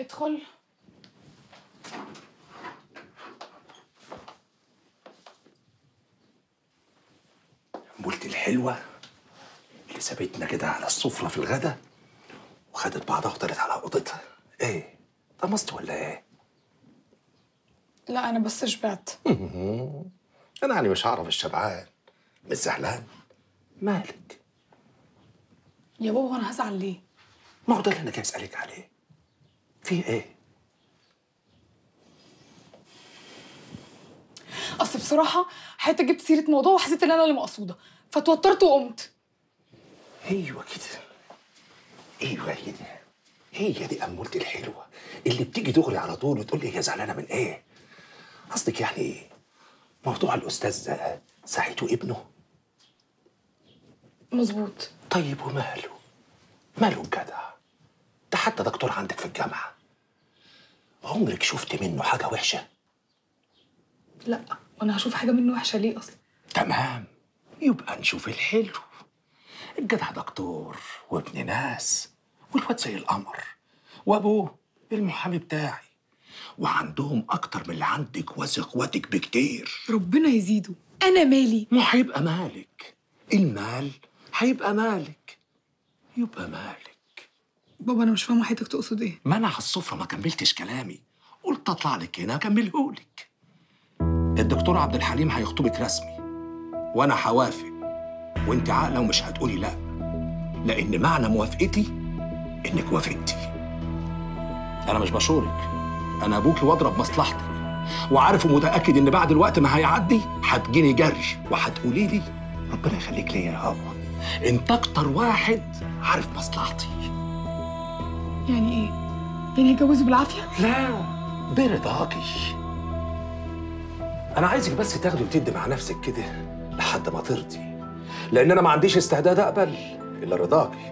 ادخل مولتي الحلوة اللي سابتنا كده على السفرة في الغدا وخدت بعضها وطلعت على أوضتها ايه طمست ولا ايه؟ لا انا بس شبعت أنا يعني مش هعرف الشبعان مش زعلان مالك؟ يا بابا انا هزعل ليه ما هو ده اللي أنا جاي أسألك عليه في ايه؟ اصل بصراحه حياتي جبت سيره موضوع وحسيت ان انا اللي مقصوده فتوترت وقمت ايوه كده ايوه كده هي دي أمولتي الحلوة اللي بتيجي دغري على طول وتقول لي هي زعلانة من ايه؟ قصدك يعني ايه؟ موضوع الأستاذ سعيد وابنه مظبوط طيب وماله؟ ماله الجدع؟ ده حتى دكتور عندك في الجامعة عمرك شفت منه حاجة وحشة؟ لا وانا هشوف حاجه منه وحشه ليه اصلا تمام يبقى نشوف الحلو الجدع دكتور وابن ناس والواد زي القمر وابوه المحامي بتاعي وعندهم اكتر من اللي عندك واخواتك بكتير ربنا يزيده انا مالي ما هيبقى مالك المال هيبقى مالك يبقى مالك بابا انا مش فاهمه حياتك تقصد ايه ما انا على السفره ما كملتش كلامي قلت اطلع لك هنا اكملهولك الدكتور عبد الحليم هيخطبك رسمي وانا هوافق وانت عاقله ومش هتقولي لا لان معنى موافقتي انك وافقتي انا مش بشورك انا ابوكي واضرب مصلحتك وعارف ومتاكد ان بعد الوقت ما هيعدي هتجيني جري وهتقولي لي ربنا يخليك ليا يا هوا انت اكتر واحد عارف مصلحتي يعني ايه يعني هيتجوزوا بالعافيه لا برضاكي انا عايزك بس تاخدي وتدي مع نفسك كده لحد ما ترضي لان انا ما عنديش استعداد اقبل الا رضاكي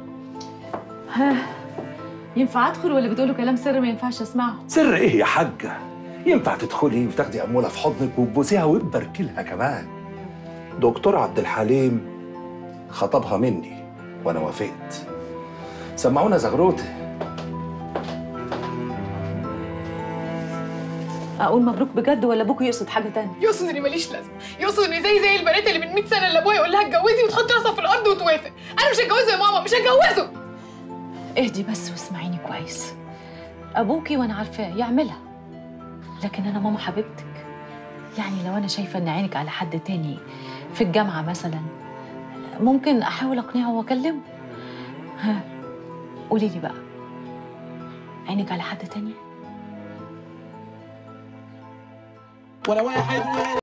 ينفع ادخل ولا بتقولوا كلام سر ما ينفعش اسمعه سر ايه يا حاجه ينفع تدخلي وتاخدي امولها في حضنك وتبوسيها وتباركي لها كمان دكتور عبد الحليم خطبها مني وانا وافقت سمعونا زغروته اقول مبروك بجد ولا ابوكوا يقصد حاجه تانية يقصد اني ماليش لازمه يقصد اني زي زي البنات اللي من 100 سنه اللي ابويا يقول لها اتجوزي وتحط راسها في الارض وتوافق انا مش هتجوزه يا ماما مش هتجوزه اهدي بس واسمعيني كويس ابوكي وانا عارفاه يعملها لكن انا ماما حبيبتك يعني لو انا شايفه ان عينك على حد تاني في الجامعه مثلا ممكن احاول اقنعه واكلمه ها قولي لي بقى عينك على حد تاني ولا واحد